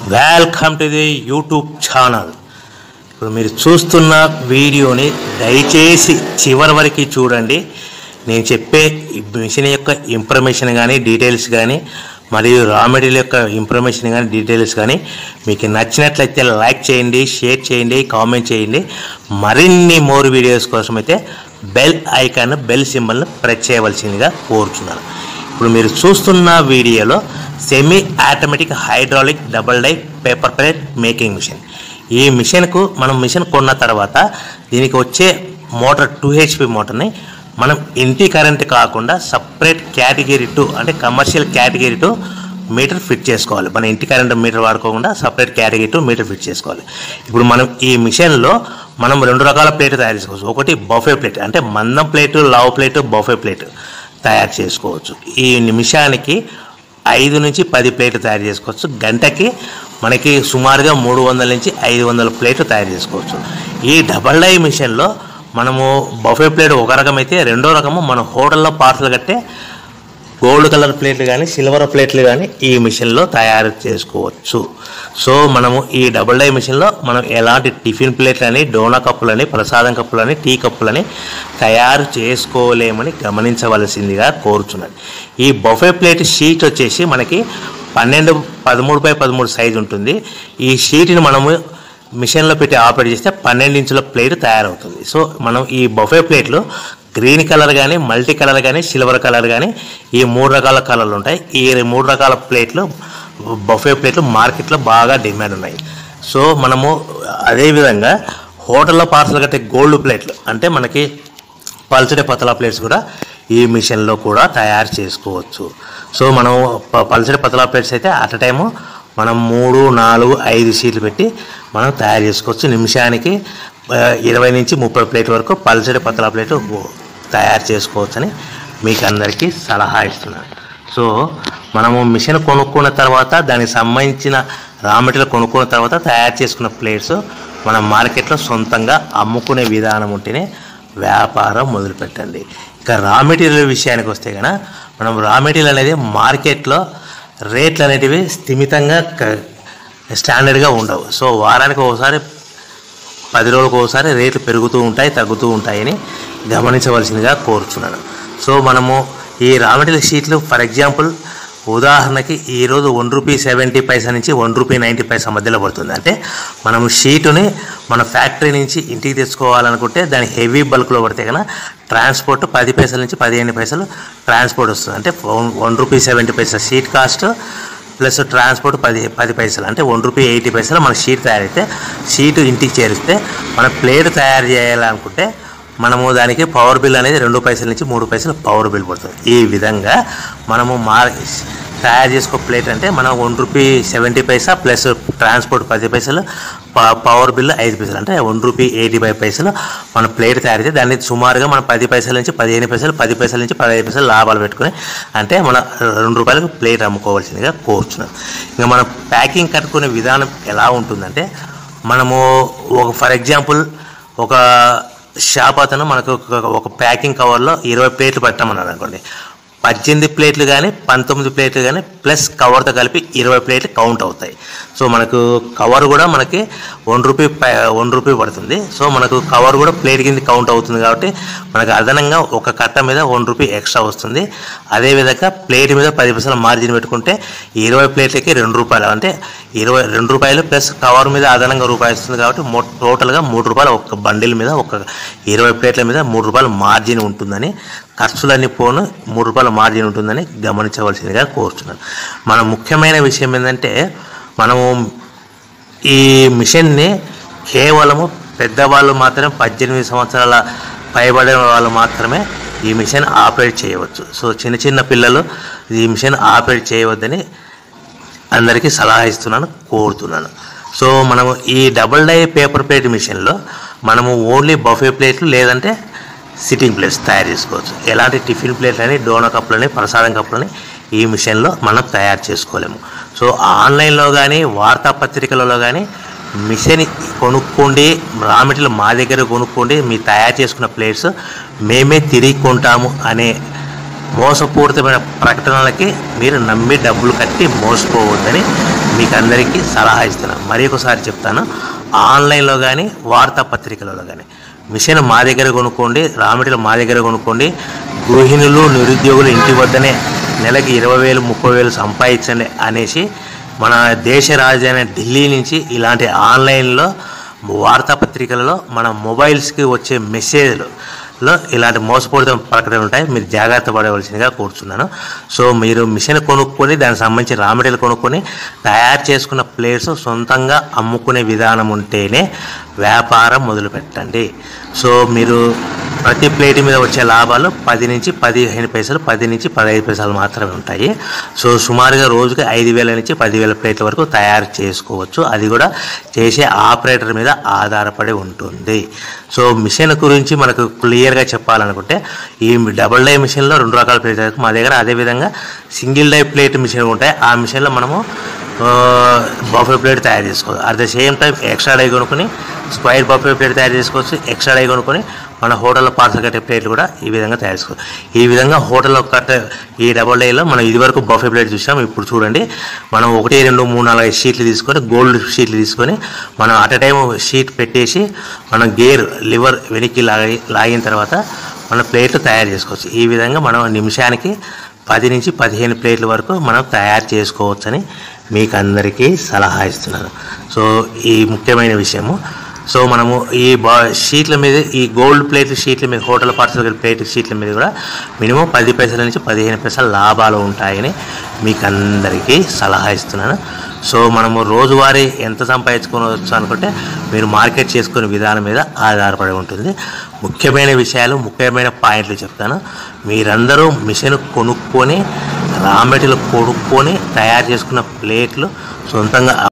welcome to the YouTube channel ఇప్పుడు మీరు చూస్తున్న వీడియోని దయచేసి చివరి వరకు చూడండి నేను చెప్పే ఈ మిషన్ యొక్క ఇన్ఫర్మేషన్ కానీ డీటెయిల్స్ కానీ మరియు రా మెటీరియల్ యొక్క ఇన్ఫర్మేషన్ కానీ డీటెయిల్స్ కానీ మీకు నచ్చినట్లయితే లైక్ చేయండి షేర్ చేయండి కామెంట్ చేయండి మరిన్ని మోర్ వీడియోస్ కోసం అయితే బెల్ ఐకాన్ బెల్ సింబల్ను ప్రెస్ చేయవలసిందిగా కోరుచున్నాను ఇప్పుడు మీరు చూస్తున్న వీడియోలో semi automatic hydraulic double die paper plate making machine ఈ మిషన్కు మనం మిషన్ కొన్న తర్వాత దీనికి వచ్చే మోటార్ టూ హెచ్పి మోటార్ని మనం ఇంటి కరెంట్ కాకుండా సపరేట్ కేటగిరీ టూ అంటే commercial category two meter fit చేసుకోవాలి మన ఇంటి కరెంట్ మీటర్ వాడుకోకుండా separate category two meter fit చేసుకోవాలి ఇప్పుడు మనం ఈ మిషన్లో మనం రెండు రకాల ప్లేట్ తయారు చేసుకోవచ్చు ఒకటి బఫే ప్లేట్ అంటే మందం ప్లేటు లావు ప్లేటు బఫే ప్లేట్ తయారు చేసుకోవచ్చు ఈ నిమిషానికి ఐదు నుంచి పది ప్లేట్లు తయారు చేసుకోవచ్చు గంటకి మనకి సుమారుగా మూడు వందల నుంచి ఐదు వందల ప్లేట్లు తయారు చేసుకోవచ్చు ఈ డబల్ డై మిషన్లో మనము బఫే ప్లేట్ ఒక రకం అయితే రెండో రకము మన హోటల్లో పార్సల్ కట్టే గోల్డ్ కలర్ ప్లేట్లు కానీ సిల్వర్ ప్లేట్లు కానీ ఈ మిషన్లో తయారు చేసుకోవచ్చు సో మనము ఈ డబుల్ డై మిషన్లో మనం ఎలాంటి టిఫిన్ ప్లేట్లని డోనా కప్పులని ప్రసాదం కప్పులని టీ కప్పులని తయారు చేసుకోలేమని గమనించవలసిందిగా కోరుచున్నాను ఈ బఫే ప్లేట్ షీట్ వచ్చేసి మనకి పన్నెండు పదమూడు బై పదమూడు సైజు ఉంటుంది ఈ షీట్ని మనము మిషన్లో పెట్టి ఆపరేట్ చేస్తే పన్నెండు ఇంచుల ప్లేట్ తయారవుతుంది సో మనం ఈ బఫే ప్లేట్లు గ్రీన్ కలర్ కానీ మల్టీ కలర్ కానీ సిల్వర్ కలర్ కానీ ఈ మూడు రకాల కలర్లు ఉంటాయి ఈ మూడు రకాల ప్లేట్లు బఫే ప్లేట్లు మార్కెట్లో బాగా డిమాండ్ ఉన్నాయి సో మనము అదేవిధంగా హోటల్లో పార్సల్ కట్టే గోల్డ్ ప్లేట్లు అంటే మనకి పల్చడి పతలా ప్లేట్స్ కూడా ఈ మిషన్లో కూడా తయారు చేసుకోవచ్చు సో మనం ప- పల్చడి పతలా ప్లేట్స్ అయితే అట్ టైము మనం మూడు నాలుగు ఐదు షీట్లు పెట్టి మనం తయారు చేసుకోవచ్చు నిమిషానికి ఆ, ఇరవై నుంచి ముప్పై ప్లేట్ వరకు పల్చడి పతలా ప్లేట్ తయారు చేసుకోవచ్చని మీకు అందరికీ సలహా ఇస్తున్నాను సో మనము మిషన్ కొనుక్కున్న తర్వాత దానికి సంబంధించిన రా మెటీరియల్ కొనుక్కున్న తర్వాత తయారు చేసుకున్న ప్లేట్స్ మన మార్కెట్లో సొంతంగా అమ్ముకునే విధానం ఉంటేనే వ్యాపారం మొదలుపెట్టండి ఇక రా మెటీరియల్ విషయానికి వస్తే కనుక మనం రా మెటీరియల్ అనేది మార్కెట్లో రేట్లు అనేటివి స్థిమితంగా క- స్టాండర్డ్గా ఉండవు సో వారానికి ఒకసారి పది రోజులకు ఒకసారి రేట్లు పెరుగుతూ ఉంటాయి తగ్గుతూ ఉంటాయని గమనించవలసిందిగా కోరుచున్నాను సో మనము ఈ రా మెటీరియల్ షీట్లు ఫర్ ఎగ్జాంపుల్ ఉదాహరణకి ఈరోజు వన్ రూపీ సెవెంటీ పైసా నుంచి వన్ రూపీ నైంటీ పైసా మధ్యలో పడుతుంది అంటే మనం షీటుని మన ఫ్యాక్టరీ నుంచి ఇంటికి తెచ్చుకోవాలనుకుంటే దాని హెవీ బల్క్లో పడితే కనుక ట్రాన్స్పోర్ట్ పది పైసల నుంచి పదిహేను పైసలు ట్రాన్స్పోర్ట్ వస్తుంది అంటే one one rupee seventy paisa sheet cost plus transport పది పది పైసలు అంటే వన్ రూపీ ఎయిటీ పైసలు మన షీట్ తయారైతే షీట్ ఇంటికి చేరిస్తే మన ప్లేట్ తయారు చేయాలనుకుంటే మనము దానికి పవర్ బిల్ అనేది రెండు పైసల నుంచి మూడు పైసలు పవర్ బిల్ పడుతుంది ఈ విధంగా మనము మార్ తయారు చేసుకో ప్లేట్ అంటే మనం one rupee seventy paisa plus transport పది పైసలు ప- పవర్ బిల్ ఐదు పైసలు అంటే వన్ రూపీ ఎయిటీ ఫైవ్ పైసలు మన ప్లేట్ తయారు చేస్తే దాన్ని సుమారుగా మనం పది పైసల నుంచి పదిహేను పైసలు పది పైసల నుంచి పదిహేను పైసలు లాభాలు పెట్టుకుని అంటే మన రెండు రూపాయలకు ప్లేట్ అమ్ముకోవాల్సిందిగా కోరుచున్నాం ఇంకా మనం ప్యాకింగ్ కట్టుకునే విధానం ఎలా ఉంటుందంటే మనము ఒక ఫర్ ఎగ్జాంపుల్ ఒక షాప్ అతను మనకు ఒక- ఒక ప్యాకింగ్ కవర్లో ఇరవై ప్లేట్లు పెట్టమన్నాడు అనుకోండి పద్దెనిమిది ప్లేట్లు కానీ పంతొమ్మిది ప్లేట్లు కానీ ప్లస్ కవర్తో కలిపి ఇరవై ప్లేట్లు కౌంట్ అవుతాయి సో మనకు కవర్ కూడా మనకి వన్ రూపీ పై- వన్ రూపీ పడుతుంది సో మనకు కవర్ కూడా ప్లేట్ కింద కౌంట్ అవుతుంది కాబట్టి మనకు అదనంగా ఒక కట్ట మీద వన్ రూపీ ఎక్స్ట్రా వస్తుంది అదేవిధంగా ప్లేట్ మీద పది పైసలు మార్జిన్ పెట్టుకుంటే ఇరవై ప్లేట్లకి రెండు రూపాయలు అంటే ఇరవై రెండు రూపాయలు ప్లస్ కవర్ మీద అదనంగా రూపాయి వస్తుంది కాబట్టి మొ టోటల్గా మూడు రూపాయలు ఒక బండిల్ మీద ఒక ఇరవై ప్లేట్ల మీద మూడు రూపాయలు మార్జిన్ ఉంటుందని ఖర్చులన్నీ పోను మూడు రూపాయల మార్జిన్ ఉంటుందని గమనించవలసిందిగా కోరుతున్నాను మన ముఖ్యమైన విషయం ఏంటంటే మనము ఈ మిషన్ని కేవలము పెద్దవాళ్ళు మాత్రమే పద్దెనిమిది సంవత్సరాల పైబడిన వాళ్ళు మాత్రమే ఈ మిషన్ ఆపరేట్ చేయవచ్చు సో చిన్న చిన్న పిల్లలు ఈ మిషన్ ఆపరేట్ చేయవద్దని అందరికీ సలహా ఇస్తున్నాను కోరుతున్నాను సో మనము ఈ డబుల్ డై పేపర్ ప్లేట్ మిషన్లో మనము ఓన్లీ బఫే ప్లేట్లు లేదంటే సిట్టింగ్ ప్లేట్స్ తయారు చేసుకోవచ్చు ఎలాంటి టిఫిన్ ప్లేట్లని డోనా కప్పులని ప్రసాదం కప్పులని ఈ మిషన్లో మనం తయారు చేసుకోలేము సో ఆన్లైన్లో కానీ వార్తాపత్రికలలో కానీ మిషన్ కొనుక్కోండి రా మెటీరియల్ మా దగ్గర కొనుక్కోండి మీ తయారు చేసుకున్న ప్లేట్స్ మేమే తిరిగి కొంటాము అనే మోసపూరితమైన ప్రకటనలకి మీరు నమ్మి డబ్బులు కట్టి మోసపోవద్దని మీకు అందరికీ సలహా ఇస్తున్నాను మరి ఒకసారి చెప్తాను ఆన్లైన్లో కానీ వార్తాపత్రికలలో కానీ మిషన్ మా దగ్గర కొనుక్కోండి రామిటిలో మా దగ్గర కొనుక్కోండి గృహిణులు నిరుద్యోగులు ఇంటి వద్దనే నెలకి ఇరవై వేలు ముప్పై వేలు సంపాదించండి అనేసి మన దేశ రాజధాని ఢిల్లీ నుంచి ఇలాంటి ఆన్లైన్లో వార్తాపత్రికలలో మన మొబైల్స్కి వచ్చే మెసేజ్లు లో ఇలాంటి మోసపూరిత ప్రకటనలు ఉంటాయి మీరు జాగ్రత్త పడవలసిందిగా కూర్చున్నాను సో మీరు మిషన్ కొనుక్కొని దానికి సంబంధించి రా మెటీరియల్ కొనుక్కొని తయారు చేసుకున్న ప్లేట్స్ సొంతంగా అమ్ముకునే విధానం ఉంటేనే వ్యాపారం మొదలు పెట్టండి సో మీరు ప్రతి ప్లేట్ మీద వచ్చే లాభాలు పది నుంచి పదిహేను పైసలు పది నుంచి పదహైదు పైసలు మాత్రమే ఉంటాయి సో సుమారుగా రోజుకి ఐదు వేల నుంచి పదివేల ప్లేట్ల వరకు తయారు చేసుకోవచ్చు అది కూడా చేసే ఆపరేటర్ మీద ఆధారపడి ఉంటుంది సో మిషన్ గురించి మనకు క్లియర్గా చెప్పాలనుకుంటే ఈ డబుల్ డై మిషన్లో రెండు రకాల ప్లేట్ మా దగ్గర అదేవిధంగా సింగిల్ డై ప్లేట్ మిషన్ ఉంటాయి ఆ మిషన్లో మనము బఫే ప్లేట్ తయారు చేసుకోవచ్చు at the same time extra die కొనుక్కొని స్క్వైర్ బఫే ప్లేట్ తయారు చేసుకోవచ్చు ఎక్స్ట్రా డై కొనుక్కొని మన హోటల్లో పార్సల్ కట్టే ప్లేట్లు కూడా ఈ విధంగా తయారు చేసుకోవచ్చు ఈ విధంగా హోటల్లో కట్టే ఈ డబుల్ డైలో మనం ఇదివరకు బఫే ప్లేట్ చూసాం ఇప్పుడు చూడండి మనం ఒకటి రెండు మూడు నాలుగు ఐదు షీట్లు తీసుకొని గోల్డ్ షీట్లు తీసుకొని మనం అట్ టైం షీట్ పెట్టేసి మనం గేర్ లివర్ వెనక్కి లాగి లాగిన తర్వాత మన ప్లేట్లు తయారు చేసుకోవచ్చు ఈ విధంగా మనం నిమిషానికి పది నుంచి పదిహేను ప్లేట్ల వరకు మనం తయారు చేసుకోవచ్చని మీకు అందరికీ సలహా ఇస్తున్నాను సో ఈ ముఖ్యమైన విషయము సో మనము ఈ బా షీట్ల మీద ఈ గోల్డ్ ప్లేట్ షీట్ల మీద హోటల్ పార్సల్ ప్లేట్ షీట్ల మీద కూడా మినిమం పది పైసల నుంచి పదిహేను పైసల లాభాలు ఉంటాయని మీకు అందరికీ సలహా ఇస్తున్నాను సో మనము రోజువారీ ఎంత సంపాదించుకోవచ్చు అనుకుంటే మీరు మార్కెట్ చేసుకునే విధానం మీద ఆధారపడి ఉంటుంది ముఖ్యమైన విషయాలు ముఖ్యమైన పాయింట్లు చెప్తాను మీరందరూ మిషన్ కొనుక్కొని రా మెటీరియల్ కొనుక్కొని తయారు చేసుకున్న ప్లేట్లు సొంతంగా